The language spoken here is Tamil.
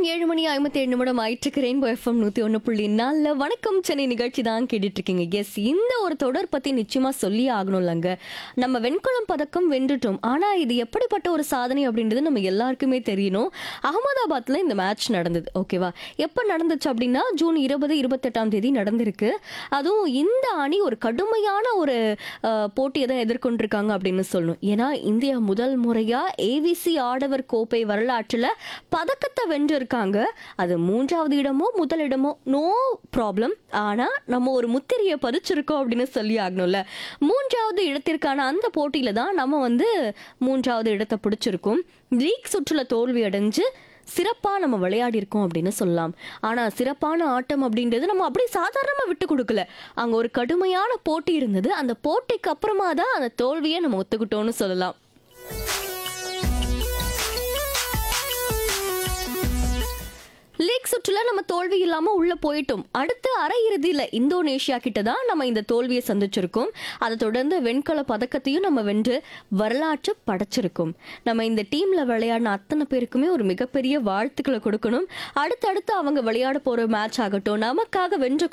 ஏழு மணி ஐம்பத்தி ஏழு நிமிடம் ஆயிட்டு ரெயின்போ எஃப்எம் நூத்தி ஒன்று புள்ளி நாலில் வணக்கம் சென்னை நிகழ்ச்சி தான் கேட்டுட்டு இருக்கீங்க எஸ் இந்த ஒரு தொடர் பத்தி நிச்சயமா சொல்லி ஆகணும்லங்க நம்ம வெண்கலம் பதக்கம் வென்றுட்டோம் ஆனா இது எப்படிப்பட்ட ஒரு சாதனை அப்படின்றது நம்ம எல்லாருக்குமே தெரியணும் அகமதாபாத்ல இந்த மேட்ச் நடந்தது ஓகேவா எப்ப நடந்துச்சு அப்படின்னா ஜூன் இருபது இருபத்தெட்டாம் தேதி நடந்திருக்கு அதுவும் இந்த அணி ஒரு கடுமையான ஒரு அஹ், போட்டியை தான் எதிர்கொண்டிருக்காங்க அப்படின்னு சொல்லணும் ஏன்னா இந்தியா முதல் முறையா ஏவிசி ஆடவர் கோப்பை வரலாற்றுல பதக்கத்தை வென்றிருக்காங்க அது மூன்றாவது இடமோ முதல் இடமோ நோ ப்ராப்ளம் ஆனா நம்ம ஒரு முத்திரையை பதிச்சிருக்கோம் அப்படின்னு சொல்லி ஆகணும்ல மூன்றாவது இடத்திற்கான அந்த போட்டியில தான் நம்ம வந்து மூன்றாவது இடத்தை பிடிச்சிருக்கோம் லீக் சுற்றுல தோல்வி அடைஞ்சு சிறப்பா நம்ம விளையாடி இருக்கோம் அப்படின்னு சொல்லலாம் ஆனா சிறப்பான ஆட்டம் அப்படின்றது நம்ம அப்படியே சாதாரணமா விட்டு கொடுக்கல அங்க ஒரு கடுமையான போட்டி இருந்தது அந்த போட்டிக்கு அப்புறமா தான் அந்த தோல்வியை நம்ம ஒத்துக்கிட்டோம்னு சொல்லலாம் லீக் சுற்றுல நம்ம தோல்வி இல்லாம உள்ள போயிட்டோம் அடுத்து அரை இறுதியில இந்தோனேஷியா கிட்ட தான் நம்ம இந்த தோல்வியை சந்திச்சிருக்கோம் அதை தொடர்ந்து வெண்கல பதக்கத்தையும் நம்ம வென்று வரலாற்று படைச்சிருக்கோம் நம்ம இந்த டீம்ல விளையாடின அத்தனை பேருக்குமே ஒரு மிகப்பெரிய வாழ்த்துக்களை கொடுக்கணும் அடுத்தடுத்து அவங்க விளையாட போற மேட்ச் ஆகட்டும் நமக்காக வென்று